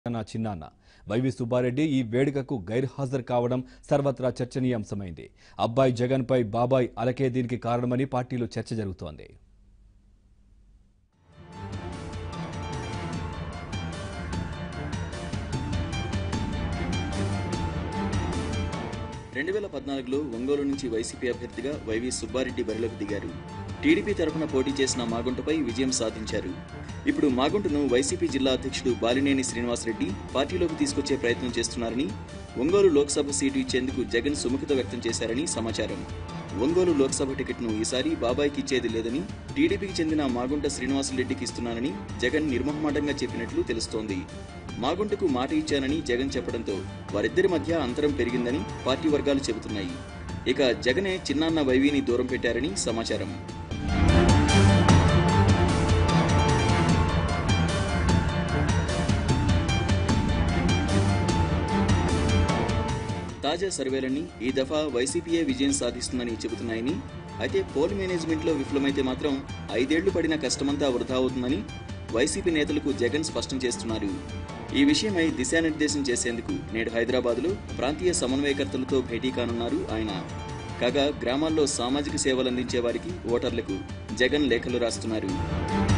నా చిన్నాన్న వైవి సుబ్బారెడ్డి ఈ వేడుకకు గైర్హాజరు కావడం సర్వత్రా చర్చనీయాంశమైంది అబ్బాయి జగన్పై బాబాయ్ అలకే దీనికి కారణమని పార్టీలో చర్చ జరుగుతోంది రెండు వేల పద్నాలుగులో ఒంగోలు నుంచి వైసీపీ అభ్యర్థిగా వైవి సుబ్బారెడ్డి బరిలోకి దిగారు టీడీపీ తరఫున పోటీ చేసిన మాగుంటపై విజయం సాధించారు ఇప్పుడు మాగుంటను వైసీపీ జిల్లా అధ్యక్షుడు బాలినేని శ్రీనివాసరెడ్డి పార్టీలోకి తీసుకొచ్చే ప్రయత్నం చేస్తున్నారని ఒంగోలు లోక్సభ సీటు ఇచ్చేందుకు జగన్ సుముఖత వ్యక్తం చేశారని సమాచారం ఒంగోలు లోక్సభ టికెట్ను ఈసారి బాబాయ్కి ఇచ్చేది లేదని టీడీపీకి చెందిన మాగుంట శ్రీనివాసరెడ్డికి ఇస్తున్నానని జగన్ నిర్మోహమాటంగా చెప్పినట్లు తెలుస్తోంది మాగుంటకు మాట ఇచ్చానని జగన్ చెప్పడంతో వారిద్దరి మధ్య అంతరం పెరిగిందని పార్టీ వర్గాలు చెబుతున్నాయి ఇక జగనే చిన్నాన్న వైవిని దూరం పెట్టారని సమాచారం తాజా సర్వేలన్నీ ఈ దఫా వైసీపీయే విజయం సాధిస్తుందని చెబుతున్నాయని అయితే పోల్ మేనేజ్మెంట్లో విఫలమైతే మాత్రం ఐదేళ్లు పడిన కష్టమంతా వృధా అవుతుందని వైసీపీ నేతలకు జగన్ స్పష్టం చేస్తున్నారు ఈ విషయమై దిశానిర్దేశం చేసేందుకు నేడు హైదరాబాద్లో ప్రాంతీయ సమన్వయకర్తలతో భేటీ కానున్నారు ఆయన కాగా గ్రామాల్లో సామాజిక సేవలందించే వారికి ఓటర్లకు జగన్ లేఖలు రాస్తున్నారు